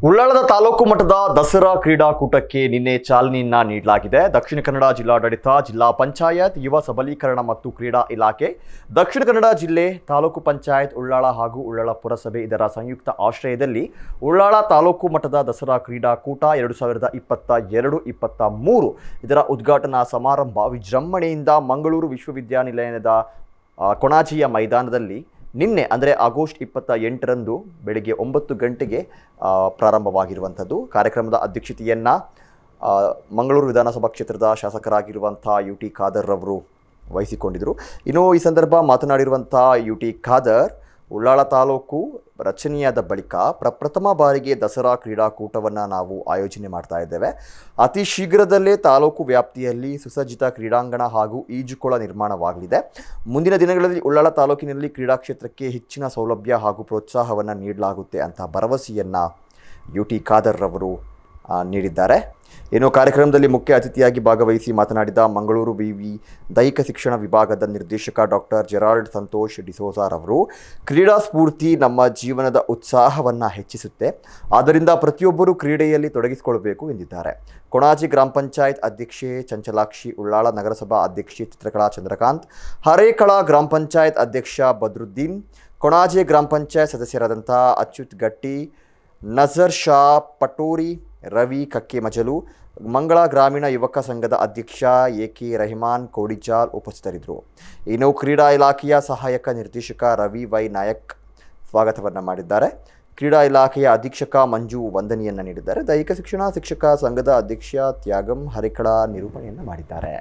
ಉಳ್ಳಾಳದ ತಾಲೂಕು ಮಟ್ಟದ ದಸರಾ ಕ್ರೀಡಾಕೂಟಕ್ಕೆ ನಿನ್ನೆ ಚಾಲನೆಯನ್ನ ನೀಡಲಾಗಿದೆ ದಕ್ಷಿಣ ಕನ್ನಡ ಜಿಲ್ಲಾಡಳಿತ ಜಿಲ್ಲಾ ಪಂಚಾಯತ್ ಯುವ ಸಬಲೀಕರಣ ಮತ್ತು ಕ್ರೀಡಾ ಇಲಾಖೆ ದಕ್ಷಿಣ ಕನ್ನಡ ಜಿಲ್ಲೆ ತಾಲೂಕು ಪಂಚಾಯತ್ ಉಳ್ಳಾಳ ಹಾಗೂ ಉಳ್ಳಾಳ ಪುರಸಭೆ ಇದರ ಸಂಯುಕ್ತ ಆಶ್ರಯದಲ್ಲಿ ಉಳ್ಳಾಳ ತಾಲೂಕು ಮಟ್ಟದ ದಸರಾ ಕ್ರೀಡಾಕೂಟ ಎರಡು ಸಾವಿರದ ಇಪ್ಪತ್ತ ಎರಡು ಇಪ್ಪತ್ತ ಮೂರು ಇದರ ಉದ್ಘಾಟನಾ ಸಮಾರಂಭ ವಿಜೃಂಭಣೆಯಿಂದ ಮಂಗಳೂರು ವಿಶ್ವವಿದ್ಯಾನಿಲಯದ ಆ, ಕೊಣಾಜಿಯ ಮೈದಾನದಲ್ಲಿ ನಿನ್ನೆ ಅಂದರೆ ಆಗಸ್ಟ್ ಇಪ್ಪತ್ತ ಎಂಟರಂದು ಬೆಳಗ್ಗೆ ಒಂಬತ್ತು ಗಂಟೆಗೆ ಆ, ಪ್ರಾರಂಭವಾಗಿರುವಂಥದ್ದು ಕಾರ್ಯಕ್ರಮದ ಅಧ್ಯಕ್ಷತೆಯನ್ನು ಮಂಗಳೂರು ವಿಧಾನಸಭಾ ಕ್ಷೇತ್ರದ ಶಾಸಕರಾಗಿರುವಂಥ ಯು ಟಿ ಖಾದರ್ ರವರು ವಹಿಸಿಕೊಂಡಿದ್ದರು ಇನ್ನು ಈ ಸಂದರ್ಭ ಮಾತನಾಡಿರುವಂಥ ಯು ಟಿ ಖಾದರ್ ಉಳ್ಳಾಳ ತಾಲೂಕು ರಚನೆಯಾದ ಬಳಿಕ ಪ್ರಪ್ರಥಮ ಬಾರಿಗೆ ದಸರಾ ಕ್ರೀಡಾಕೂಟವನ್ನು ನಾವು ಆಯೋಜನೆ ಮಾಡ್ತಾ ಇದ್ದೇವೆ ಅತಿ ಶೀಘ್ರದಲ್ಲೇ ತಾಲೂಕು ವ್ಯಾಪ್ತಿಯಲ್ಲಿ ಸುಸಜ್ಜಿತ ಕ್ರೀಡಾಂಗಣ ಹಾಗೂ ಈಜುಕೊಳ ನಿರ್ಮಾಣವಾಗಲಿದೆ ಮುಂದಿನ ದಿನಗಳಲ್ಲಿ ಉಳ್ಳಾಳ ತಾಲೂಕಿನಲ್ಲಿ ಕ್ರೀಡಾ ಕ್ಷೇತ್ರಕ್ಕೆ ಹೆಚ್ಚಿನ ಸೌಲಭ್ಯ ಹಾಗೂ ಪ್ರೋತ್ಸಾಹವನ್ನು ನೀಡಲಾಗುತ್ತೆ ಅಂತ ಭರವಸೆಯನ್ನು ಯು ಟಿ ಖಾದರ್ ರವರು ಆ, ನೀಡಿದ್ದಾರೆ ಇನ್ನು ಕಾರ್ಯಕ್ರಮದಲ್ಲಿ ಮುಖ್ಯ ಅತಿಥಿಯಾಗಿ ಭಾಗವಹಿಸಿ ಮಾತನಾಡಿದ ಮಂಗಳೂರು ವಿವಿ ದೈಹಿಕ ಶಿಕ್ಷಣ ವಿಭಾಗದ ನಿರ್ದೇಶಕ ಡಾಕ್ಟರ್ ಜೆರಾಲ್ಡ್ ಸಂತೋಷ್ ಡಿಸೋಜಾರವರು ಕ್ರೀಡಾ ಸ್ಫೂರ್ತಿ ನಮ್ಮ ಜೀವನದ ಉತ್ಸಾಹವನ್ನು ಹೆಚ್ಚಿಸುತ್ತೆ ಆದ್ದರಿಂದ ಪ್ರತಿಯೊಬ್ಬರೂ ಕ್ರೀಡೆಯಲ್ಲಿ ತೊಡಗಿಸಿಕೊಳ್ಬೇಕು ಎಂದಿದ್ದಾರೆ ಕೊಣಾಜಿ ಗ್ರಾಮ ಪಂಚಾಯತ್ ಅಧ್ಯಕ್ಷೆ ಚಂಚಲಾಕ್ಷಿ ಉಳ್ಳಾಳ ನಗರಸಭಾ ಅಧ್ಯಕ್ಷೆ ಚಿತ್ರಕಲಾ ಚಂದ್ರಕಾಂತ್ ಹರೇಕಳ ಗ್ರಾಮ ಪಂಚಾಯತ್ ಅಧ್ಯಕ್ಷ ಬದ್ರುದ್ದೀನ್ ಕೊಣಾಜೆ ಗ್ರಾಮ ಪಂಚಾಯತ್ ಸದಸ್ಯರಾದಂಥ ಅಚ್ಯುತ್ ಗಟ್ಟಿ ನಜರ್ ಶಾ ಪಟೋರಿ ರವಿ ಕಕ್ಕೆಮಜಲು ಮಂಗಳ ಗ್ರಾಮೀಣ ಯುವಕ ಸಂಘದ ಅಧ್ಯಕ್ಷ ಎ ಕೆ ರಹಿಮಾನ್ ಕೋಡಿಜಾಲ್ ಉಪಸ್ಥಿತರಿದ್ದರು ಇನ್ನು ಕ್ರೀಡಾ ಇಲಾಖೆಯ ಸಹಾಯಕ ನಿರ್ದೇಶಕ ರವಿ ವೈ ನಾಯಕ್ ಸ್ವಾಗತವನ್ನು ಮಾಡಿದ್ದಾರೆ ಕ್ರೀಡಾ ಇಲಾಖೆಯ ಅಧೀಕ್ಷಕ ಮಂಜು ವಂದನೆಯನ್ನು ನೀಡಿದ್ದಾರೆ ದೈಹಿಕ ಶಿಕ್ಷಣ ಶಿಕ್ಷಕ ಸಂಘದ ಅಧ್ಯಕ್ಷ ತ್ಯಾಗಂ ಹರಿಕಳ ನಿರೂಪಣೆಯನ್ನು ಮಾಡಿದ್ದಾರೆ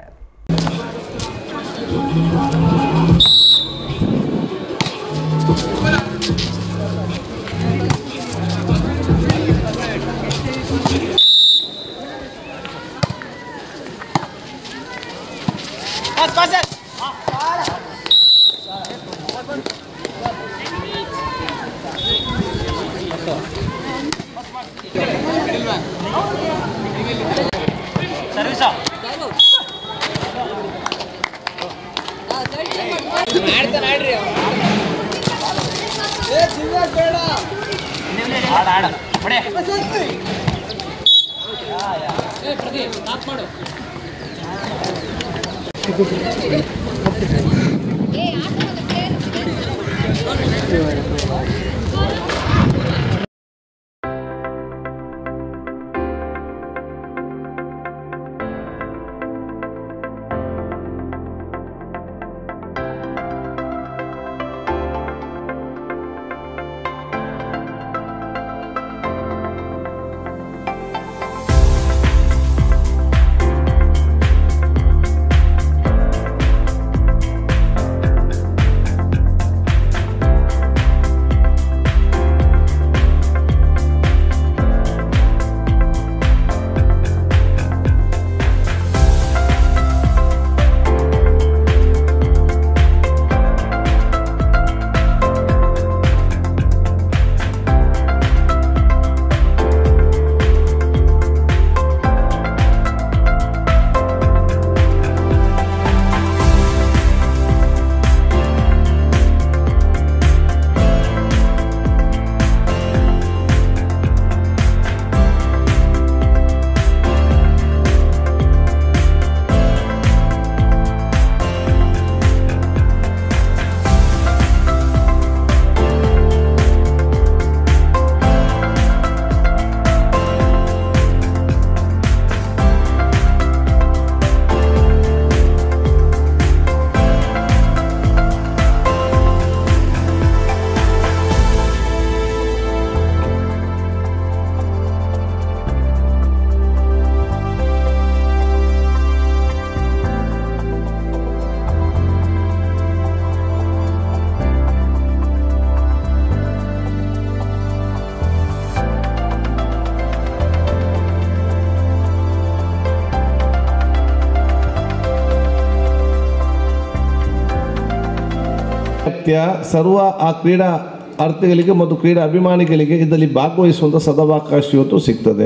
ಅಗತ್ಯ ಸರ್ವ ಆ ಕ್ರೀಡಾ ಅರ್ಥಿಗಳಿಗೆ ಮತ್ತು ಕ್ರೀಡಾ ಅಭಿಮಾನಿಗಳಿಗೆ ಇದರಲ್ಲಿ ಭಾಗವಹಿಸುವಂಥ ಸದಾವಕಾಶ ಇವತ್ತು ಸಿಗ್ತದೆ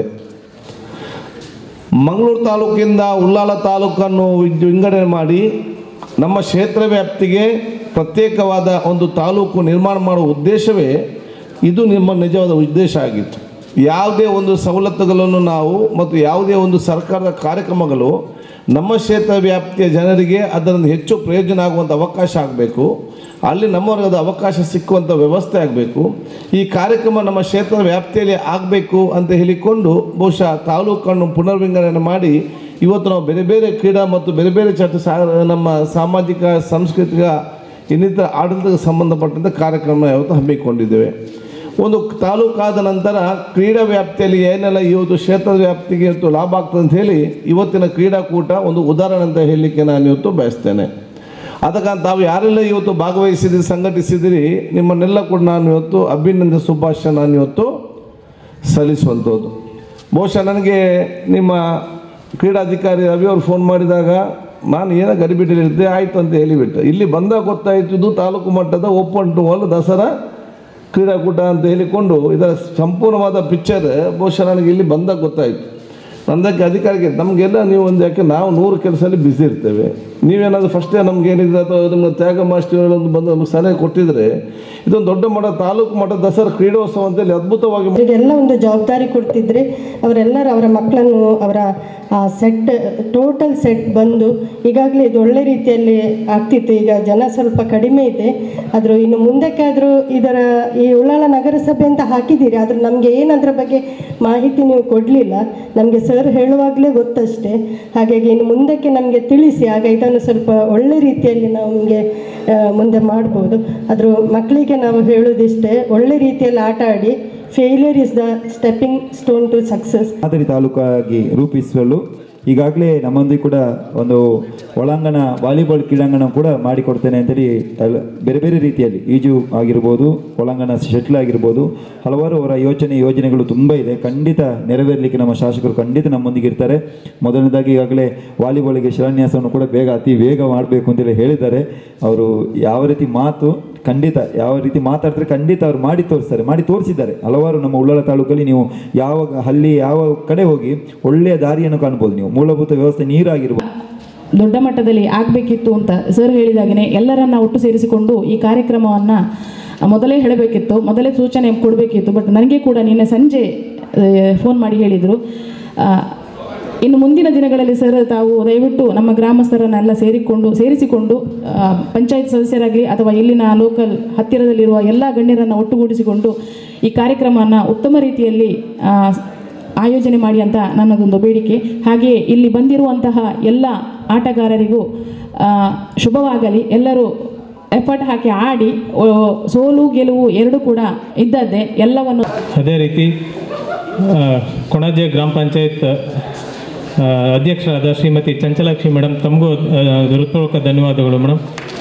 ಮಂಗಳೂರು ತಾಲೂಕಿಂದ ಉಳ್ಳಾಲ ತಾಲೂಕನ್ನು ವಿಂಗ್- ವಿಂಗಡಣೆ ಮಾಡಿ ನಮ್ಮ ಕ್ಷೇತ್ರ ವ್ಯಾಪ್ತಿಗೆ ಪ್ರತ್ಯೇಕವಾದ ಒಂದು ತಾಲೂಕು ನಿರ್ಮಾಣ ಮಾಡುವ ಉದ್ದೇಶವೇ ಇದು ನಿಮ್ಮ ನಿಜವಾದ ಉದ್ದೇಶ ಆಗಿತ್ತು ಯಾವುದೇ ಒಂದು ಸವಲತ್ತುಗಳನ್ನು ನಾವು ಮತ್ತು ಯಾವುದೇ ಒಂದು ಸರ್ಕಾರದ ಕಾರ್ಯಕ್ರಮಗಳು ನಮ್ಮ ಕ್ಷೇತ್ರ ವ್ಯಾಪ್ತಿಯ ಜನರಿಗೆ ಅದರಿಂದ ಹೆಚ್ಚು ಪ್ರಯೋಜನ ಆಗುವಂಥ ಅವಕಾಶ ಆಗಬೇಕು ಅಲ್ಲಿ ನಮ್ಮವರಿಗೆ ಅದು ಅವಕಾಶ ಸಿಕ್ಕುವಂಥ ವ್ಯವಸ್ಥೆ ಆಗಬೇಕು ಈ ಕಾರ್ಯಕ್ರಮ ನಮ್ಮ ಕ್ಷೇತ್ರದ ವ್ಯಾಪ್ತಿಯಲ್ಲಿ ಆಗಬೇಕು ಅಂತ ಹೇಳಿಕೊಂಡು ಬಹುಶಃ ತಾಲೂಕನ್ನು ಪುನರ್ವಿಂಗಡಣೆ ಮಾಡಿ ಇವತ್ತು ನಾವು ಬೇರೆ ಬೇರೆ ಕ್ರೀಡಾ ಮತ್ತು ಬೇರೆ ಬೇರೆ ಚಟ ಸಾ ನಮ್ಮ ಸಾಮಾಜಿಕ ಸಾಂಸ್ಕೃತಿಕ ಇನ್ನಿತರ ಆಡಳಿತಕ್ಕೆ ಸಂಬಂಧಪಟ್ಟಂಥ ಕಾರ್ಯಕ್ರಮ ಯಾವತ್ತು ಹಮ್ಮಿಕೊಂಡಿದ್ದೇವೆ ಒಂದು ತಾಲೂಕಾದ ನಂತರ ಕ್ರೀಡಾ ವ್ಯಾಪ್ತಿಯಲ್ಲಿ ಏನೆಲ್ಲ ಇವತ್ತು ಕ್ಷೇತ್ರದ ವ್ಯಾಪ್ತಿಗೆ ಇವತ್ತು ಲಾಭ ಆಗ್ತದೆ ಅಂತ ಹೇಳಿ ಇವತ್ತಿನ ಕ್ರೀಡಾಕೂಟ ಒಂದು ಉದಾಹರಣೆ ಅಂತ ಹೇಳಲಿಕ್ಕೆ ನಾನು ಇವತ್ತು ಬಯಸ್ತೇನೆ ಅದಕ್ಕಂತ ತಾವು ಯಾರೆಲ್ಲ ಇವತ್ತು ಭಾಗವಹಿಸಿದಿರಿ ಸಂಘಟಿಸಿದಿರಿ ನಿಮ್ಮನ್ನೆಲ್ಲ ಕೂಡ ನಾನು ಇವತ್ತು ಅಭಿನಂದನೆ ಶುಭಾಶಯ ನಾನು ಇವತ್ತು ಸಲ್ಲಿಸುವಂಥದ್ದು ಬಹುಶಃ ನನಗೆ ನಿಮ್ಮ ಕ್ರೀಡಾಧಿಕಾರಿ ರವಿ ಅವರು ಫೋನ್ ಮಾಡಿದಾಗ ನಾನು ಏನೋ ಗಡಿಬಿಟ್ಟಿಲಿದ್ದೆ ಆಯಿತು ಅಂತ ಹೇಳಿಬಿಟ್ಟು ಇಲ್ಲಿ ಬಂದಾಗ ಗೊತ್ತಾಯಿತು ಇದು ತಾಲೂಕು ಮಟ್ಟದ ಓಪನ್ ಟು ಆಲ್ ದಸರಾ ಕ್ರೀಡಾಕೂಟ ಅಂತ ಹೇಳಿಕೊಂಡು ಇದರ ಸಂಪೂರ್ಣವಾದ ಪಿಕ್ಚರ್ ಬಹುಶಃ ನನಗೆ ಇಲ್ಲಿ ಬಂದಾಗ ಗೊತ್ತಾಯಿತು ನಂದಕ್ಕೆ ಅಧಿಕಾರಿಗೆ ನಮಗೆಲ್ಲ ನೀವು ಒಂದು ಯಾಕೆ ನಾವು ನೂರು ಕೆಲಸದಲ್ಲಿ ಬ್ಯುಸಿ ಇರ್ತೇವೆ ನೀವೇನಾದರೂ ಫಸ್ಟೇ ನಮ್ಗೆ ಏನಿದೆ ಅಥವಾ ನಿಮ್ಮ ತ್ಯಾಗ ಮಾಸ್ಟರ್ಗಳೊಂದು ಬಂದು ನಮಗೆ ಸಲಹೆ ಕೊಟ್ಟಿದ್ರೆ ಇದೊಂದು ದೊಡ್ಡ ಮಟ್ಟ ತಾಲೂಕು ಮಟ್ಟ ದಸರಾ ಕ್ರೀಡೋತ್ಸವ ಅಂತೇಳಿ ಅದ್ಭುತವಾಗಿ ಅವರಿಗೆಲ್ಲ ಒಂದು ಜವಾಬ್ದಾರಿ ಕೊಡ್ತಿದ್ರೆ ಅವರೆಲ್ಲರೂ ಅವರ ಮಕ್ಕಳನ್ನು ಅವರ ಸೆಟ್ ಟೋಟಲ್ ಸೆಟ್ ಬಂದು ಈಗಾಗಲೇ ಇದು ಒಳ್ಳೆ ರೀತಿಯಲ್ಲಿ ಆಗ್ತಿತ್ತು ಈಗ ಜನ ಸ್ವಲ್ಪ ಕಡಿಮೆ ಇದೆ ಆದರೂ ಇನ್ನು ಮುಂದಕ್ಕಾದರೂ ಇದರ ಈ ಉಳ್ಳಾಳ ನಗರಸಭೆ ಅಂತ ಹಾಕಿದ್ದೀರಿ ಆದರೂ ನಮಗೆ ಏನದ್ರ ಬಗ್ಗೆ ಮಾಹಿತಿ ನೀವು ಕೊಡಲಿಲ್ಲ ನಮಗೆ ಸರ್ ಹೇಳುವಾಗಲೇ ಗೊತ್ತಷ್ಟೇ ಹಾಗಾಗಿ ಇನ್ನು ಮುಂದಕ್ಕೆ ನಮಗೆ ತಿಳಿಸಿ ಆಗ ಇದನ್ನು ಸ್ವಲ್ಪ ಒಳ್ಳೆ ರೀತಿಯಲ್ಲಿ ನಮಗೆ ಮುಂದೆ ಮಾಡ್ಬೋದು ಆದರೂ ಮಕ್ಕಳಿಗೆ ನಾವು ಹೇಳೋದಿಷ್ಟೇ ಒಳ್ಳೆ ರೀತಿಯಲ್ಲಿ ಆಟ ಆಡಿ failure is the stepping stone to success ಮಾದರಿ ತಾಲೂಕಾಗಿ ರೂಪಿಸಲು ಈಗಾಗಲೇ ನಮ್ಮೊಂದಿಗೆ ಕೂಡ ಒಂದು ಒಳಾಂಗಣ ವಾಲಿಬಾಲ್ ಕ್ರೀಡಾಂಗಣ ಕೂಡ ಮಾಡಿಕೊಡ್ತೇನೆ ಅಂತೇಳಿ ಎಲ್ಲ- ಬೇರೆ ಬೇರೆ ರೀತಿಯಲ್ಲಿ ಈಜು ಆಗಿರ್ಬೋದು ಒಳಾಂಗಣ ಶಟ್ಲ್ ಆಗಿರ್ಬೋದು ಹಲವಾರು ಅವರ ಯೋಚನೆ ಯೋಜನೆಗಳು ತುಂಬ ಇದೆ ಖಂಡಿತ ನೆರವೇರಲಿಕ್ಕೆ ನಮ್ಮ ಶಾಸಕರು ಖಂಡಿತ ನಮ್ಮೊಂದಿಗೆ ಇರ್ತಾರೆ ಮೊದಲನೇದಾಗಿ ಈಗಾಗಲೇ ವಾಲಿಬಾಲ್ಗೆ ಶಿಲಾನ್ಯಾಸವನ್ನು ಕೂಡ ಬೇಗ ಅತಿ ಬೇಗ ಮಾಡಬೇಕು ಅಂತೇಳಿ ಹೇಳಿದ್ದಾರೆ ಅವರು ಯಾವ ರೀತಿ ಮಾತು ಖಂಡಿತ ಯಾವ ರೀತಿ ಮಾತಾಡ್ತಾರೆ ಖಂಡಿತ ಅವ್ರು ಮಾಡಿ ತೋರಿಸ್ತಾರೆ ಮಾಡಿ ತೋರಿಸಿದ್ದಾರೆ ಹಲವಾರು ನಮ್ಮ ಉಳ್ಳಾಳ ತಾಲೂಕಲ್ಲಿ ನೀವು ಯಾವ ಹಳ್ಳಿ ಯಾವ ಕಡೆ ಹೋಗಿ ಒಳ್ಳೆಯ ದಾರಿಯನ್ನು ಕಾಣ್ಬೋದು ನೀವು ಮೂಲಭೂತ ವ್ಯವಸ್ಥೆ ನೀರಾಗಿರ್ಬೋದು ದೊಡ್ಡ ಮಟ್ಟದಲ್ಲಿ ಆಗಬೇಕಿತ್ತು ಅಂತ ಸರ್ ಹೇಳಿದಾಗನೇ ಎಲ್ಲರನ್ನ ಒಟ್ಟು ಸೇರಿಸಿಕೊಂಡು ಈ ಕಾರ್ಯಕ್ರಮವನ್ನು ಮೊದಲೇ ಹೇಳಬೇಕಿತ್ತು ಮೊದಲೇ ಸೂಚನೆ ಕೊಡಬೇಕಿತ್ತು ಬಟ್ ನನಗೆ ಕೂಡ ನಿನ್ನೆ ಸಂಜೆ ಫೋನ್ ಮಾಡಿ ಹೇಳಿದರು ಇನ್ನು ಮುಂದಿನ ದಿನಗಳಲ್ಲಿ ಸರ್ ತಾವು ದಯವಿಟ್ಟು ನಮ್ಮ ಗ್ರಾಮಸ್ಥರನ್ನೆಲ್ಲ ಸೇರಿಕೊಂಡು ಸೇರಿಸಿಕೊಂಡು ಆ, ಪಂಚಾಯತ್ ಸದಸ್ಯರಾಗಲಿ ಅಥವಾ ಇಲ್ಲಿನ ಲೋಕಲ್ ಹತ್ತಿರದಲ್ಲಿರುವ ಎಲ್ಲ ಗಣ್ಯರನ್ನು ಒಟ್ಟುಗೂಡಿಸಿಕೊಂಡು ಈ ಕಾರ್ಯಕ್ರಮವನ್ನು ಉತ್ತಮ ರೀತಿಯಲ್ಲಿ ಆ, ಆಯೋಜನೆ ಮಾಡಿ ಅಂತ ನನ್ನದೊಂದು ಬೇಡಿಕೆ ಹಾಗೆಯೇ ಇಲ್ಲಿ ಬಂದಿರುವಂತಹ ಎಲ್ಲ ಆಟಗಾರರಿಗೂ ಆ, ಶುಭವಾಗಲಿ ಎಲ್ಲರೂ ಎಫರ್ಟ್ ಹಾಕಿ ಆಡಿ ಓ, ಸೋಲು ಗೆಲುವು ಎರಡೂ ಕೂಡ ಇದ್ದದ್ದೇ ಎಲ್ಲವನ್ನು ಅದೇ ರೀತಿ ಆ, ಕೊಣಾಜೆ ಗ್ರಾಮ ಪಂಚಾಯತ್ ಆ, ಅಧ್ಯಕ್ಷರಾದ ಶ್ರೀಮತಿ ಚಂಚಲಾಕ್ಷಿ ಮೇಡಮ್ ತಮಗೂ ಆ, ಹೃತ್ಪೂರ್ವಕ ಧನ್ಯವಾದಗಳು ಮೇಡಮ್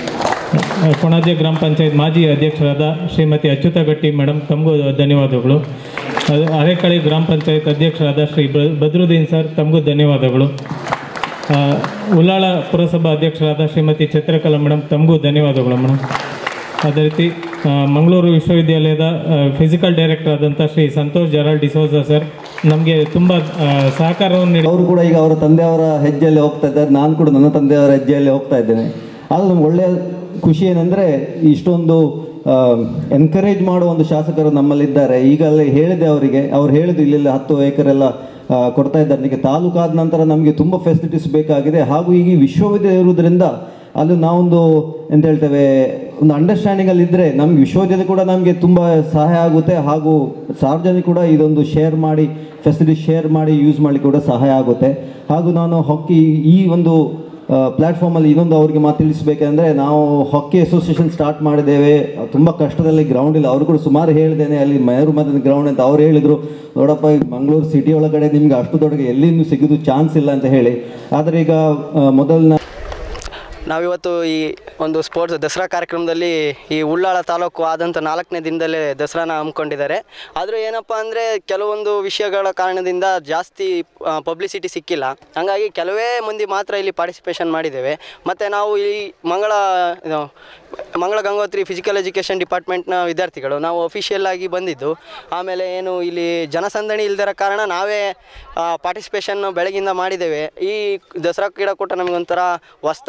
ಆ, ಕೊಣಾಜೆ ಗ್ರಾಮ ಪಂಚಾಯತ್ ಮಾಜಿ ಅಧ್ಯಕ್ಷರಾದ ಶ್ರೀಮತಿ ಅಚ್ಯುತ ಗಟ್ಟಿ ಮೇಡಮ್ ತಮಗೂ ಧನ್ಯವಾದಗಳು ಅದು ಅರೆಕಳಿ ಗ್ರಾಮ ಪಂಚಾಯತ್ ಅಧ್ಯಕ್ಷರಾದ ಶ್ರೀ ಬ- ಬದ್ರುದ್ದೀನ್ ಸರ್ ತಮಗೂ ಧನ್ಯವಾದಗಳು ಆ, ಉಲ್ಲಾಳ ಪುರಸಭಾ ಅಧ್ಯಕ್ಷರಾದ ಶ್ರೀಮತಿ ಚಿತ್ರಕಲಾ ಮೇಡಮ್ ತಮಗೂ ಧನ್ಯವಾದಗಳು ಮೇಡಮ್ ಅದೇ ರೀತಿ ಆ, ಮಂಗಳೂರು ವಿಶ್ವವಿದ್ಯಾಲಯದ ಫಿಸಿಕಲ್ ಡೈರೆಕ್ಟರ್ ಆದಂಥ ಶ್ರೀ ಸಂತೋಷ್ ಜರಾಲ್ ಡಿಸೋಜಾ ಸರ್ ನಮಗೆ ತುಂಬ ಆ, ಸಹಕಾರವನ್ನು ನೀಡಿ ಅವರು ಕೂಡ ಈಗ ಅವರ ತಂದೆಯವರ ಹೆಜ್ಜೆಯಲ್ಲಿ ಹೋಗ್ತಾ ಇದ್ದಾರೆ ನಾನು ಕೂಡ ನನ್ನ ತಂದೆಯವರ ಹೆಜ್ಜೆಯಲ್ಲಿ ಹೋಗ್ತಾ ಇದ್ದೇನೆ ಆದರೆ ನಮ್ಗೆ ಒಳ್ಳೆಯ ಖುಷಿ ಏನಂದರೆ ಇಷ್ಟೊಂದು ಎನ್ಕರೇಜ್ ಮಾಡುವ ಒಂದು ಶಾಸಕರು ನಮ್ಮಲ್ಲಿದ್ದಾರೆ ಈಗಲೇ ಹೇಳಿದೆ ಅವರಿಗೆ ಅವ್ರು ಹೇಳಿದ್ರು ಇಲ್ಲೆಲ್ಲ ಹತ್ತು ಏಕರೆಲ್ಲ ಆ, ಕೊಡ್ತಾ ಇದ್ದಾರೆ ಅದಕ್ಕೆ ತಾಲೂಕಾದ ನಂತರ ನಮಗೆ ತುಂಬ ಫೆಸಿಲಿಟೀಸ್ ಬೇಕಾಗಿದೆ ಹಾಗೂ ಈಗ ಈ ವಿಶ್ವವಿದ್ಯಾಲಯ ಇರುವುದರಿಂದ ಅಲ್ಲಿ ನಾವೊಂದು ಎಂತ ಹೇಳ್ತೇವೆ ಒಂದು ಅಂಡರ್ಸ್ಟ್ಯಾಂಡಿಂಗ್ ಅಲ್ಲಿ ಇದ್ರೆ ನಮ್ಗೆ ವಿಶ್ವವಿದ್ಯಾಲಯ ಕೂಡ ನಮಗೆ ತುಂಬ ಸಹಾಯ ಆಗುತ್ತೆ ಹಾಗೂ ಸಾರ್ವಜನಿಕ ಕೂಡ ಇದೊಂದು ಶೇರ್ ಮಾಡಿ ಫೆಸಿಲಿಟಿ ಶೇರ್ ಮಾಡಿ ಯೂಸ್ ಮಾಡಲಿಕ್ಕೆ ಕೂಡ ಸಹಾಯ ಆಗುತ್ತೆ ಹಾಗೂ ನಾನು ಹಾಕಿ ಈ ಒಂದು ಪ್ಲ್ಯಾಟ್ಫಾರ್ಮಲ್ಲಿ ಇನ್ನೊಂದು ಅವರಿಗೆ ಮಾತು ತಿಳಿಸ್ಬೇಕಂದ್ರೆ ನಾವು ಹಾಕಿ ಅಸೋಸಿಯೇಷನ್ ಸ್ಟಾರ್ಟ್ ಮಾಡಿದ್ದೇವೆ ತುಂಬ ಕಷ್ಟದಲ್ಲಿ ಗ್ರೌಂಡ್ ಇಲ್ಲ ಅವರು ಕೂಡ ಸುಮಾರು ಹೇಳಿದ್ದೇನೆ ಅಲ್ಲಿ ಮಯೂರು ಮದನ ಗ್ರೌಂಡ್ ಅಂತ ಅವ್ರು ಹೇಳಿದರು ನೋಡಪ್ಪ ಈ ಮಂಗಳೂರು ಸಿಟಿ ಒಳಗಡೆ ನಿಮ್ಗೆ ಅಷ್ಟು ದೊಡ್ಡ ಎಲ್ಲಿಂದ ಸಿಗೋದು ಚಾನ್ಸ್ ಇಲ್ಲ ಅಂತ ಹೇಳಿ ಆದರೆ ಈಗ ಆ, ಮೊದಲಿನ ನಾವಿವತ್ತು ಈ ಒಂದು ಸ್ಪೋರ್ಟ್ಸ್ ದಸರಾ ಕಾರ್ಯಕ್ರಮದಲ್ಲಿ ಈ ಉಳ್ಳಾಳ ತಾಲೂಕು ಆದಂಥ ನಾಲ್ಕನೇ ದಿನದಲ್ಲೇ ದಸರಾನ ಹಮ್ಮಿಕೊಂಡಿದ್ದಾರೆ ಆದರೂ ಏನಪ್ಪ ಅಂದರೆ ಕೆಲವೊಂದು ವಿಷಯಗಳ ಕಾರಣದಿಂದ ಜಾಸ್ತಿ ಪಬ್ಲಿಸಿಟಿ ಸಿಕ್ಕಿಲ್ಲ ಹಾಗಾಗಿ ಕೆಲವೇ ಮಂದಿ ಮಾತ್ರ ಇಲ್ಲಿ ಪಾರ್ಟಿಸಿಪೇಷನ್ ಮಾಡಿದ್ದೇವೆ ಮತ್ತು ನಾವು ಈ ಮಂಗಳ ಇದು, ಮಂಗಳ ಗಂಗೋತ್ರಿ ಫಿಸಿಕಲ್ ಎಜುಕೇಷನ್ ಡಿಪಾರ್ಟ್ಮೆಂಟ್ನ ವಿದ್ಯಾರ್ಥಿಗಳು ನಾವು ಅಫಿಷಿಯಲ್ ಆಗಿ ಬಂದಿದ್ದು ಆಮೇಲೆ ಏನು ಇಲ್ಲಿ ಜನಸಂದಣಿ ಇಲ್ದಿರೋ ಕಾರಣ ನಾವೇ ಪಾರ್ಟಿಸಿಪೇಷನ್ ಬೆಳಗಿಂದ ಮಾಡಿದ್ದೇವೆ ಈ ದಸರಾ ಕ್ರೀಡಾಕೂಟ ನಮಗೊಂಥರ ಹೊಸ್ದಾಗಿ ಮನೋ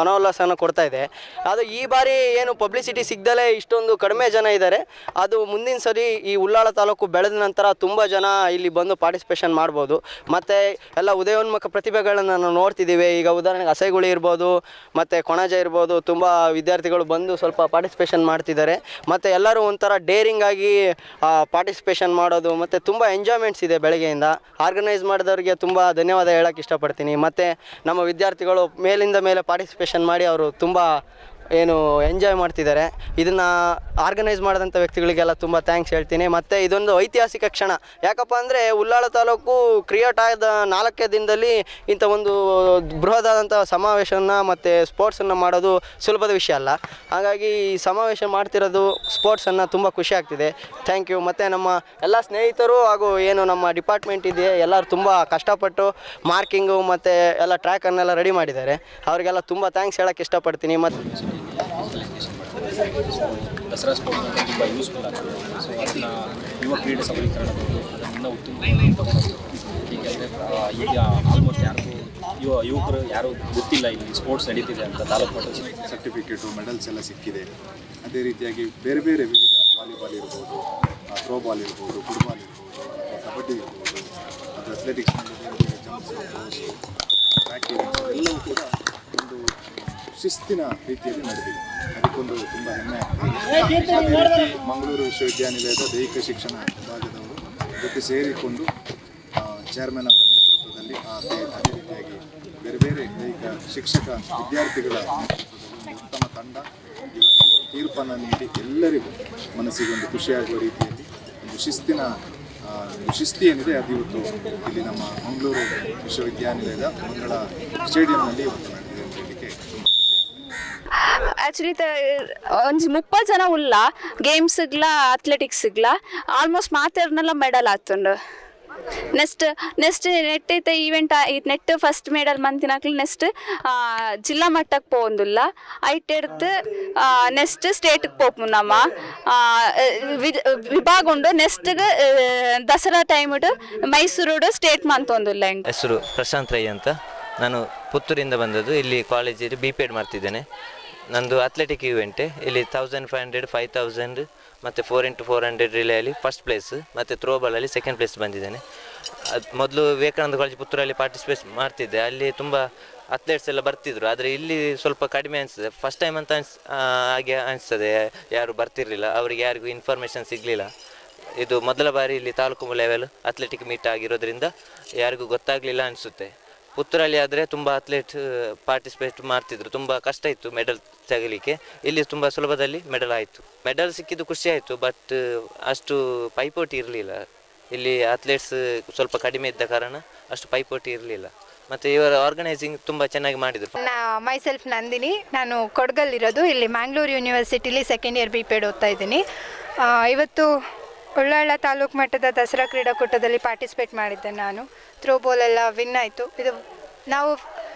ಮನೋಲ್ಲಾಸನ ಕೊಡ್ತಾ ಇದೆ ಅದು ಈ ಬಾರಿ ಏನು ಪಬ್ಲಿಸಿಟಿ ಸಿಗ್ದಲೇ ಇಷ್ಟೊಂದು ಕಡಿಮೆ ಜನ ಇದ್ದಾರೆ ಅದು ಮುಂದಿನ ಸರಿ ಈ ಉಳ್ಳಾಳ ತಾಲೂಕು ಬೆಳೆದ ನಂತರ ತುಂಬ ಜನ ಇಲ್ಲಿ ಬಂದು ಪಾರ್ಟಿಸಿಪೇಷನ್ ಮಾಡ್ಬೋದು ಮತ್ತು ಎಲ್ಲ ಉದಯೋನ್ಮುಖ ಪ್ರತಿಭೆಗಳನ್ನು ನಾವು ನೋಡ್ತಿದ್ದೀವಿ ಈಗ ಉದಾಹರಣೆಗೆ ಅಸೈಗುಳಿ ಇರ್ಬೋದು ಮತ್ತು ಕೊಣಜ ಇರ್ಬೋದು ತುಂಬ ವಿದ್ಯಾರ್ಥಿಗಳು ಬಂದು ಸ್ವಲ್ಪ ಪಾರ್ಟಿಸಿಪೇಷನ್ ಮಾಡ್ತಿದ್ದಾರೆ ಮತ್ತು ಎಲ್ಲರೂ ಒಂಥರ ಡೇರಿಂಗ್ ಆಗಿ ಪಾರ್ಟಿಸಿಪೇಷನ್ ಮಾಡೋದು ಮತ್ತು ತುಂಬ ಎಂಜಾಯ್ಮೆಂಟ್ಸ್ ಇದೆ ಬೆಳಗ್ಗೆಯಿಂದ ಆರ್ಗನೈಸ್ ಮಾಡಿದವರಿಗೆ ತುಂಬ ಧನ್ಯವಾದ ಹೇಳೋಕ್ಕೆ ಇಷ್ಟಪಡ್ತೀನಿ ಮತ್ತು ನಮ್ಮ ವಿದ್ಯಾರ್ಥಿಗಳು ಮೇಲಿಂದ ಮೇಲೆ ಪಾರ್ಟಿಸಿಪೇಷನ್ ಮಾಡಿ ಅವರು ತುಂಬ ಏನು ಎಂಜಾಯ್ ಮಾಡ್ತಿದ್ದಾರೆ ಇದನ್ನು ಆರ್ಗನೈಸ್ ಮಾಡಿದಂಥ ವ್ಯಕ್ತಿಗಳಿಗೆಲ್ಲ ತುಂಬ ಥ್ಯಾಂಕ್ಸ್ ಹೇಳ್ತೀನಿ ಮತ್ತು ಇದೊಂದು ಐತಿಹಾಸಿಕ ಕ್ಷಣ ಯಾಕಪ್ಪ ಅಂದರೆ ಉಳ್ಳಾಳ ತಾಲೂಕು ಕ್ರಿಯೇಟ್ ಆದ ನಾಲ್ಕೇ ದಿನದಲ್ಲಿ ಇಂಥ ಒಂದು ಬೃಹದಾದಂಥ ಸಮಾವೇಶವನ್ನು ಮತ್ತು ಸ್ಪೋರ್ಟ್ಸನ್ನು ಮಾಡೋದು ಸುಲಭದ ವಿಷಯ ಅಲ್ಲ ಹಾಗಾಗಿ ಈ ಸಮಾವೇಶ ಮಾಡ್ತಿರೋದು ಸ್ಪೋರ್ಟ್ಸನ್ನು ತುಂಬ ಖುಷಿ ಆಗ್ತಿದೆ ಥ್ಯಾಂಕ್ ಯು ಮತ್ತು ನಮ್ಮ ಎಲ್ಲ ಸ್ನೇಹಿತರು ಹಾಗೂ ಏನು ನಮ್ಮ ಡಿಪಾರ್ಟ್ಮೆಂಟ್ ಇದೆ ಎಲ್ಲರೂ ತುಂಬ ಕಷ್ಟಪಟ್ಟು ಮಾರ್ಕಿಂಗು ಮತ್ತು ಎಲ್ಲ ಟ್ರ್ಯಾಕನ್ನೆಲ್ಲ ರೆಡಿ ಮಾಡಿದ್ದಾರೆ ಅವರಿಗೆಲ್ಲ ತುಂಬ ಥ್ಯಾಂಕ್ಸ್ ಹೇಳೋಕ್ಕೆ ಇಷ್ಟಪಡ್ತೀನಿ ಮತ್ತು ದಸರಾ ಸ್ಪೋರ್ಟ್ಸ್ ಅಂತ ತುಂಬ ಯೂಸ್ಫುಲ್ ಆಗ್ತದೆ ಸೊ ಅದನ್ನು ಯುವ ಕ್ರೀಡೆ ಸಬಲೀಕರಣದವರು ಅದನ್ನು ಇನ್ನೂ ಉತ್ತಮವಾಗಿ ತಗೊಳ್ಳೋದು ಏಕೆಂದರೆ ಈಗ ಆಲ್ಮೋಸ್ಟ್ ಯಾರಿಗೂ ಯುವ ಯುವಕರು ಯಾರೂ ಗೊತ್ತಿಲ್ಲ ಇಲ್ಲಿ ಸ್ಪೋರ್ಟ್ಸ್ ನಡೀತಿದೆ ಅಂತ ತಾಲೂಕು ಮಟ್ಟದಲ್ಲಿ ಸರ್ಟಿಫಿಕೇಟು ಮೆಡಲ್ಸ್ ಎಲ್ಲ ಸಿಕ್ಕಿದೆ ಅದೇ ರೀತಿಯಾಗಿ ಬೇರೆ ಬೇರೆ ವಿವಿಧ ವಾಲಿಬಾಲ್ ಇರ್ಬೋದು ಥ್ರೋಬಾಲ್ ಇರ್ಬೋದು ಫುಟ್ಬಾಲ್ ಇರ್ಬೋದು ಅಥವಾ ಕಬಡ್ಡಿ ಇರ್ಬೋದು ಅದು ಅಥ್ಲೆಟಿಕ್ಸ್ನಲ್ಲಿ ಬೇರೆ ಬೇರೆ ಜಂಪ್ಸ್ ಥ್ರೋಸು ಟ್ರ್ಯಾಕ್ ಈವೆಂಟ್ಸ್ ಎಲ್ಲವೂ ಕೂಡ ಒಂದು ಶಿಸ್ತಿನ ರೀತಿಯಲ್ಲಿ ನಡೆದಿದೆ ಅದಕ್ಕೊಂದು ತುಂಬ ಹೆಮ್ಮೆ ಆಗ್ತದೆ ಅದೇ ರೀತಿ ಮಂಗಳೂರು ವಿಶ್ವವಿದ್ಯಾನಿಲಯದ ದೈಹಿಕ ಶಿಕ್ಷಣ ವಿಭಾಗದವರು ಜೊತೆ ಸೇರಿಕೊಂಡು ಚೇರ್ಮನ್ ಅವರ ನೇತೃತ್ವದಲ್ಲಿ ಆ ಅದೇ ಅದೇ ರೀತಿಯಾಗಿ ಬೇರೆ ಬೇರೆ ದೈಹಿಕ ಶಿಕ್ಷಕ ವಿದ್ಯಾರ್ಥಿಗಳ ನೇತೃತ್ವದಲ್ಲಿ ಒಂದು ಉತ್ತಮ ತಂಡ ಇವತ್ತು ತೀರ್ಪನ್ನು ನೀಡಿ ಎಲ್ಲರಿಗೂ ಮನಸ್ಸಿಗೆ ಒಂದು ಖುಷಿಯಾಗುವ ರೀತಿಯಲ್ಲಿ ಒಂದು ಶಿಸ್ತಿನ ಆ, ಒಂದು ಶಿಸ್ತಿ ಏನಿದೆ ಅದು ಇವತ್ತು ಇಲ್ಲಿ ನಮ್ಮ ಮಂಗಳೂರು ವಿಶ್ವವಿದ್ಯಾನಿಲಯದ ಮಂಗಳ ಸ್ಟೇಡಿಯಂನಲ್ಲಿ ಇವತ್ತು ನಡೆದಿದೆ ಅಂತ ಹೇಳಲಿಕ್ಕೆ ತುಂಬ ಆ್ಯಕ್ಚುಲಿ ಒಂಜಿ ಮುಪ್ಪ ಜನ ಉಲ್ಲ ಗೇಮ್ಸ್ಗ್ಲ ಅಥ್ಲೆಟಿಕ್ಸ್ಗ್ಲ ಆಲ್ಮೋಸ್ಟ್ ಮಾತಾಡ್ನೆಲ್ಲ ಮೆಡಲ್ ಆತುಂಡು ನೆಕ್ಸ್ಟ್ ನೆಕ್ಸ್ಟ್ ನೆಟ್ ಐತೆ ಈವೆಂಟ್ ನೆಟ್ ಫಸ್ಟ್ ಮೆಡಲ್ ಮಂತಿನಾಕ್ಲು ನೆಕ್ಸ್ಟ್ ಜಿಲ್ಲಾ ಮಟ್ಟಕ್ಕೆ ಪೋಂದುಲ್ಲ ಐಟ್ ಎಡ್ತು ನೆಕ್ಸ್ಟ್ ಸ್ಟೇಟ್ಗೆ ಪೋಪು ನಮ್ಮ ವಿಭಾಗ ಉಂಡು ನೆಕ್ಸ್ಟ್ಗೆ ದಸರಾ ಟೈಮ್ಡು ಮೈಸೂರು ಸ್ಟೇಟ್ ಮಂತೊಂದುಲ್ಲ ಹೆಂಗೆ ಹೆಸರು ಪ್ರಶಾಂತ್ ರೈ ಅಂತ ನಾನು ಪುತ್ತೂರಿಂದ ಬಂದದ್ದು ಇಲ್ಲಿ ಕಾಲೇಜಲ್ಲಿ ಬಿ ಪಿ ಎಡ್ ಮಾಡ್ತಿದ್ದೇನೆ ನಂದು ಅಥ್ಲೆಟಿಕ್ ಇವೆಂಟೆ ಇಲ್ಲಿ thousand five hundred five thousand ಮತ್ತು ಫೋರ್ ಇಂಟು ಫೋರ್ ಹಂಡ್ರೆಡ್ ರಿಲೇಯಲ್ಲಿ ಫಸ್ಟ್ ಪ್ಲೇಸ್ ಮತ್ತು ಥ್ರೋಬಾಲಲ್ಲಿ ಸೆಕೆಂಡ್ ಪ್ಲೇಸ್ ಬಂದಿದ್ದೇನೆ ಅದು ಮೊದಲು ವಿವೇಕಾನಂದ ಕಾಲೇಜ್ ಪುತ್ತೂರಲ್ಲಿ ಪಾರ್ಟಿಸಿಪೇಟ್ ಮಾಡ್ತಿದ್ದೆ ಅಲ್ಲಿ ತುಂಬ ಅಥ್ಲೆಟ್ಸ್ ಎಲ್ಲ ಬರ್ತಿದ್ರು ಆದರೆ ಇಲ್ಲಿ ಸ್ವಲ್ಪ ಕಡಿಮೆ ಅನಿಸ್ತದೆ ಫಸ್ಟ್ ಟೈಮ್ ಅಂತ ಅನ್ಸ್ ಆ, ಹಾಗೆ ಅನಿಸ್ತದೆ ಯಾರು ಬರ್ತಿರಲಿಲ್ಲ ಅವರಿಗೆ ಯಾರಿಗೂ ಇನ್ಫಾರ್ಮೇಷನ್ ಸಿಗಲಿಲ್ಲ ಇದು ಮೊದಲ ಬಾರಿ ಇಲ್ಲಿ ತಾಲೂಕು ಲೆವೆಲ್ ಅಥ್ಲೆಟಿಕ್ ಮೀಟ್ ಆಗಿರೋದ್ರಿಂದ ಯಾರಿಗೂ ಗೊತ್ತಾಗಲಿಲ್ಲ ಅನಿಸುತ್ತೆ ಪುತ್ತೂರಲ್ಲಿ ಆದರೆ ತುಂಬ ಅಥ್ಲೆಟ್ ಪಾರ್ಟಿಸಿಪೇಟ್ ಮಾಡ್ತಿದ್ರು ತುಂಬ ಕಷ್ಟ ಇತ್ತು ಮೆಡಲ್ ತೆಗಲಿಕ್ಕೆ ಇಲ್ಲಿ ತುಂಬ ಸುಲಭದಲ್ಲಿ ಮೆಡಲ್ ಆಯಿತು ಮೆಡಲ್ ಸಿಕ್ಕಿದ್ದು ಖುಷಿ ಆಯಿತು ಬಟ್ ಅಷ್ಟು ಪೈಪೋಟಿ ಇರಲಿಲ್ಲ ಇಲ್ಲಿ ಅಥ್ಲೆಟ್ಸ್ ಸ್ವಲ್ಪ ಕಡಿಮೆ ಇದ್ದ ಕಾರಣ ಅಷ್ಟು ಪೈಪೋಟಿ ಇರಲಿಲ್ಲ ಮತ್ತು ಇವರ ಆರ್ಗನೈಸಿಂಗ್ ತುಂಬ ಚೆನ್ನಾಗಿ ಮಾಡಿದರು ಮೈಸೆಲ್ಫ್ ನಂದಿನಿ ನಾನು ಕೊಡಗಲ್ಲಿರೋದು ಇಲ್ಲಿ ಮ್ಯಾಂಗ್ಳೂರು ಯೂನಿವರ್ಸಿಟಿಲಿ ಸೆಕೆಂಡ್ ಇಯರ್ ಬಿ ಪೆಡ್ ಓದ್ತಾ ಇದ್ದೀನಿ ಆ, ಇವತ್ತು ಉಳ್ಳಾಳ ತಾಲೂಕು ಮಟ್ಟದ ದಸರಾ ಕ್ರೀಡಾಕೂಟದಲ್ಲಿ ಪಾರ್ಟಿಸಿಪೇಟ್ ಮಾಡಿದ್ದೆ ನಾನು ಥ್ರೋಬಾಲ್ ಎಲ್ಲ ವಿನ್ ಆಯಿತು ಇದು ನಾವು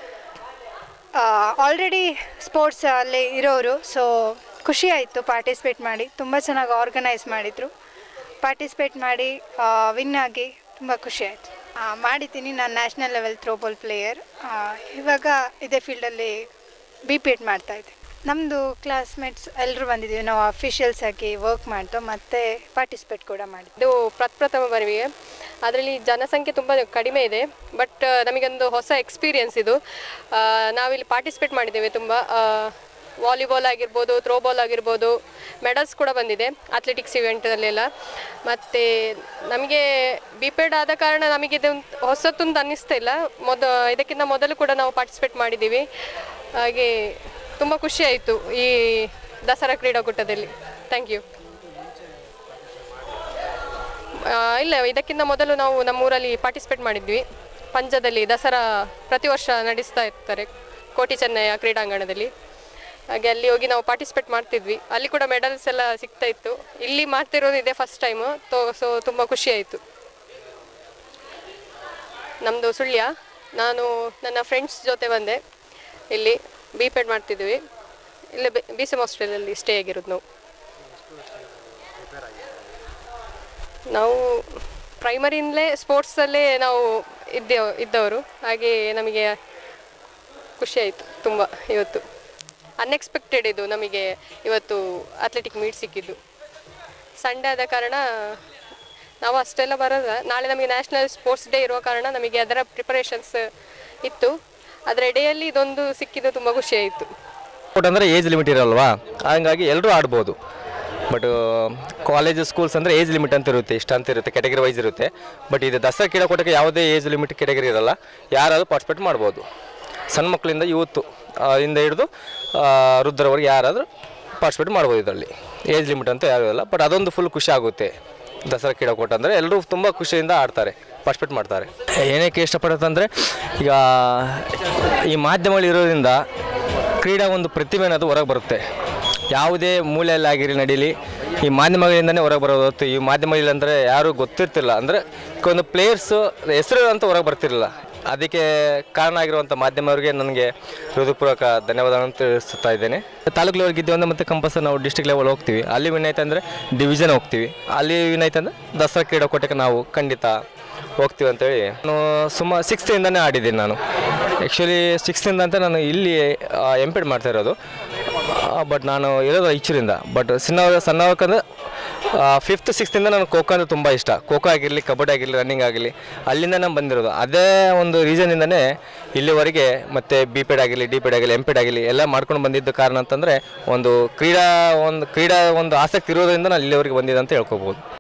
ಆಲ್ರೆಡಿ ಸ್ಪೋರ್ಟ್ಸ್ ಅಲ್ಲಿ ಇರೋರು ಸೊ ಖುಷಿ ಆಯಿತು ಪಾರ್ಟಿಸಿಪೇಟ್ ಮಾಡಿ ತುಂಬ ಚೆನ್ನಾಗಿ ಆರ್ಗನೈಸ್ ಮಾಡಿದರು ಪಾರ್ಟಿಸಿಪೇಟ್ ಮಾಡಿ ವಿನ್ ಆಗಿ ತುಂಬ ಖುಷಿ ಆಯಿತು ಮಾಡಿದ್ದೀನಿ ನಾನು ನ್ಯಾಷನಲ್ ಲೆವೆಲ್ ಥ್ರೋಬಾಲ್ ಪ್ಲೇಯರ್ ಇವಾಗ ಇದೇ ಫೀಲ್ಡಲ್ಲಿ ಬಿ ಪಿ ಎಡ್ ಮಾಡ್ತಾಯಿದ್ದೆ ನಮ್ಮದು ಕ್ಲಾಸ್ಮೇಟ್ಸ್ ಎಲ್ಲರೂ ಬಂದಿದ್ದೀವಿ ನಾವು ಅಫಿಷಿಯಲ್ಸ್ ಆಗಿ ವರ್ಕ್ ಮಾಡ್ತು ಮತ್ತು ಪಾರ್ಟಿಸಿಪೇಟ್ ಕೂಡ ಮಾಡಿದ್ವಿ ಇದು ಪ್ರಪ್ರಥಮ ಬಾರಿಗೆ ಅದರಲ್ಲಿ ಜನಸಂಖ್ಯೆ ತುಂಬ ಕಡಿಮೆ ಇದೆ ಬಟ್ ನಮಗೊಂದು ಹೊಸ ಎಕ್ಸ್ಪೀರಿಯನ್ಸ್ ಇದು ಆ, ನಾವಿಲ್ಲಿ ಪಾರ್ಟಿಸಿಪೇಟ್ ಮಾಡಿದ್ದೇವೆ ತುಂಬ ವಾಲಿಬಾಲ್ ಆಗಿರ್ಬೋದು ಥ್ರೋಬಾಲ್ ಆಗಿರ್ಬೋದು ಮೆಡಲ್ಸ್ ಕೂಡ ಬಂದಿದೆ ಅಥ್ಲೆಟಿಕ್ಸ್ ಇವೆಂಟಲ್ಲೆಲ್ಲ ಮತ್ತು ನಮಗೆ ಬಿ ಪೆಡ್ ಆದ ಕಾರಣ ನಮಗೆ ಇದು ಹೊಸತೊಂದು ಅನ್ನಿಸ್ತಾ ಇಲ್ಲ ಮೊದ ಇದಕ್ಕಿಂತ ಮೊದಲು ಕೂಡ ನಾವು ಪಾರ್ಟಿಸಿಪೇಟ್ ಮಾಡಿದ್ದೀವಿ ಹಾಗೆ ತುಂಬ ಖುಷಿ ಆಯಿತು ಈ ದಸರಾ ಕ್ರೀಡಾಕೂಟದಲ್ಲಿ ಥ್ಯಾಂಕ್ ಯು ಆ, ಇಲ್ಲ ಇದಕ್ಕಿಂತ ಮೊದಲು ನಾವು ನಮ್ಮೂರಲ್ಲಿ ಪಾರ್ಟಿಸಿಪೇಟ್ ಮಾಡಿದ್ವಿ ಪಂಜದಲ್ಲಿ ದಸರಾ ಪ್ರತಿ ವರ್ಷ ನಡೆಸ್ತಾ ಇರ್ತಾರೆ ಕೋಟಿ ಚೆನ್ನಯ್ಯ ಕ್ರೀಡಾಂಗಣದಲ್ಲಿ ಹಾಗೆ ಅಲ್ಲಿ ಹೋಗಿ ನಾವು ಪಾರ್ಟಿಸಿಪೇಟ್ ಮಾಡ್ತಿದ್ವಿ ಅಲ್ಲಿ ಕೂಡ ಮೆಡಲ್ಸ್ ಎಲ್ಲ ಸಿಗ್ತಾ ಇತ್ತು ಇಲ್ಲಿ ಮಾಡ್ತಿರೋದು ಇದೆ ಫಸ್ಟ್ ಟೈಮು ತೋ ಸೊ ತುಂಬ ಖುಷಿ ಆಯಿತು ನಮ್ಮದು ಸುಳ್ಯ ನಾನು ನನ್ನ ಫ್ರೆಂಡ್ಸ್ ಜೊತೆ ಬಂದೆ ಇಲ್ಲಿ ಬಿ ಪೆಡ್ ಮಾಡ್ತಿದ್ವಿ ಇಲ್ಲೇ ಬಿ ಸಿ ಹಾಸ್ಟೆಲಲ್ಲಿ ಸ್ಟೇ ಆಗಿರೋದು ನಾವು ನಾವು ಪ್ರೈಮರಿಯಿಂದಲೇ ಸ್ಪೋರ್ಟ್ಸಲ್ಲೇ ನಾವು ಇದ್ದೇವೆ ಇದ್ದವರು ಹಾಗೆ ನಮಗೆ ಖುಷಿ ಆಯಿತು ತುಂಬ ಇವತ್ತು ಅನ್ಎಕ್ಸ್ಪೆಕ್ಟೆಡ್ ಇದು ನಮಗೆ ಇವತ್ತು ಅಥ್ಲೆಟಿಕ್ ಮೀಟ್ ಸಿಕ್ಕಿದ್ದು ಸಂಡೇ ಆದ ಕಾರಣ ನಾವು ಅಷ್ಟೆಲ್ಲ ಬರೋದ ನಾಳೆ ನಮಗೆ ನ್ಯಾಷನಲ್ ಸ್ಪೋರ್ಟ್ಸ್ ಡೇ ಇರುವ ಕಾರಣ ನಮಗೆ ಅದರ ಪ್ರಿಪರೇಷನ್ಸ್ ಇತ್ತು ಅದರ ಎಡೆಯಲ್ಲಿ ಇದೊಂದು ಸಿಕ್ಕಿದ್ದು ತುಂಬ ಖುಷಿ ಆಯಿತು ಸ್ಪೋರ್ಟ್ ಅಂದರೆ ಏಜ್ ಲಿಮಿಟ್ ಇರಲ್ವಾ ಹಂಗಾಗಿ ಎಲ್ಲರೂ ಆಡ್ಬೋದು ಬಟ್ ಕಾಲೇಜ್ ಸ್ಕೂಲ್ಸ್ ಅಂದರೆ ಏಜ್ ಲಿಮಿಟ್ ಅಂತ ಇರುತ್ತೆ ಇಷ್ಟ ಅಂತ ಇರುತ್ತೆ ಕ್ಯಾಟಗರಿ ವೈಸ್ ಇರುತ್ತೆ ಬಟ್ ಇದು ದಸರಾ ಕ್ರೀಡಾಕೂಟಕ್ಕೆ ಯಾವುದೇ ಏಜ್ ಲಿಮಿಟ್ ಕ್ಯಾಟಗರಿ ಇರಲ್ಲ ಯಾರಾದರೂ ಪಾರ್ಟಿಸಿಪೇಟ್ ಮಾಡ್ಬೋದು ಸಣ್ಣ ಮಕ್ಕಳಿಂದ ಯೂತ್ತು ಇಂದ ಹಿಡಿದು ವೃದ್ಧರವರೆಗೆ ಯಾರಾದರೂ ಪಾರ್ಟಿಸಿಪೇಟ್ ಮಾಡ್ಬೋದು ಇದರಲ್ಲಿ ಏಜ್ ಲಿಮಿಟ್ ಅಂತ ಯಾರೂ ಇಲ್ಲ ಬಟ್ ಅದೊಂದು ಫುಲ್ ಖುಷಿ ಆಗುತ್ತೆ ದಸರಾ ಕ್ರೀಡಾಕೂಟ ಅಂದರೆ ಎಲ್ಲರೂ ತುಂಬ ಖುಷಿಯಿಂದ ಆಡ್ತಾರೆ ಪಾರ್ಟಿಸಿಪೇಟ್ ಮಾಡ್ತಾರೆ ಏನಕ್ಕೆ ಇಷ್ಟಪಡುತ್ತಂದರೆ ಈಗ ಈ ಮಾಧ್ಯಮಗಳು ಇರೋದ್ರಿಂದ ಕ್ರೀಡಾ ಒಂದು ಪ್ರತಿಭೆ ಅನ್ನೋದು ಹೊರಗೆ ಬರುತ್ತೆ ಯಾವುದೇ ಮೂಲೆಯಲ್ಲಾಗಿರಲಿ ನಡೀಲಿ ಈ ಮಾಧ್ಯಮಗಳಿಂದನೇ ಹೊರಗೆ ಬರೋದು ಹೊರತು ಈ ಮಾಧ್ಯಮಗಳಿಲ್ಲ ಅಂದರೆ ಯಾರೂ ಗೊತ್ತಿರ್ತಿಲ್ಲ ಅಂದರೆ ಒಂದು ಪ್ಲೇಯರ್ಸು ಹೆಸರು ಅಂತ ಹೊರಗೆ ಬರ್ತಿರಲಿಲ್ಲ ಅದಕ್ಕೆ ಕಾರಣ ಆಗಿರುವಂಥ ಮಾಧ್ಯಮವರಿಗೆ ನನಗೆ ಹೃದಯಪೂರ್ವಕ ಧನ್ಯವಾದಗಳನ್ನು ತಿಳಿಸ್ತಾ ಇದ್ದೇನೆ ತಾಲೂಕು ಲೆವೆಲ್ ಗೆದ್ದೀವಿ ಅಂದರೆ ಮತ್ತೆ ಕಂಪಲ್ಸರಿ ನಾವು ಡಿಸ್ಟಿಕ್ ಲೆವೆಲ್ ಹೋಗ್ತೀವಿ ಅಲ್ಲಿ ವಿನ್ ಆಯ್ತು ಅಂದರೆ ಡಿವಿಷನ್ ಹೋಗ್ತೀವಿ ಅಲ್ಲಿ ವಿನ್ ಆಯ್ತು ಅಂದರೆ ದಸರಾ ಕ್ರೀಡಾಕೂಟಕ್ಕೆ ನಾವು ಖಂಡಿತ ಹೋಗ್ತೀವಿ ಅಂತೇಳಿ ನಾನು ಸುಮಾರು ಸಿಕ್ಸ್ತಿಂದನೇ ಆಡಿದ್ದೀನಿ ನಾನು ಆ್ಯಕ್ಚುಲಿ ಸಿಕ್ಸ್ತಿಂದ ಅಂತ ನಾನು ಇಲ್ಲಿ ಎಂಪೆಡ್ ಮಾಡ್ತಾ ಇರೋದು ಬಟ್ ನಾನು ಇರೋದು ಐಚೂರಿಂದ ಬಟ್ ಸಣ್ಣ ಸಣ್ಣವಕ್ಕಂದ್ರೆ ಫಿಫ್ತ್ ಸಿಕ್ಸ್ತಿಂದ ನನಗೆ ಖೋಖೋ ಅಂದರೆ ತುಂಬ ಇಷ್ಟ ಖೋಖೋ ಆಗಿರಲಿ ಕಬಡ್ಡಿ ಆಗಿರಲಿ ರನ್ನಿಂಗ್ ಆಗಲಿ ಅಲ್ಲಿಂದ ನಾನು ಬಂದಿರೋದು ಅದೇ ಒಂದು ರೀಸನಿಂದನೇ ಇಲ್ಲಿವರೆಗೆ ಮತ್ತು ಬಿ ಪೆಡ್ ಆಗಿರಲಿ ಡಿ ಪೆಡ್ ಆಗಿರಲಿ ಎಂ ಪೆಡ್ ಆಗಿರಲಿ ಎಲ್ಲ ಮಾಡ್ಕೊಂಡು ಬಂದಿದ್ದ ಕಾರಣ ಅಂತಂದರೆ ಒಂದು ಕ್ರೀಡಾ ಒಂದು ಕ್ರೀಡಾ ಒಂದು ಆಸಕ್ತಿ ಇರೋದ್ರಿಂದ ನಾನು ಇಲ್ಲಿವರೆಗೆ ಬಂದಿದ್ದೆ ಅಂತ ಹೇಳ್ಕೊಬೋದು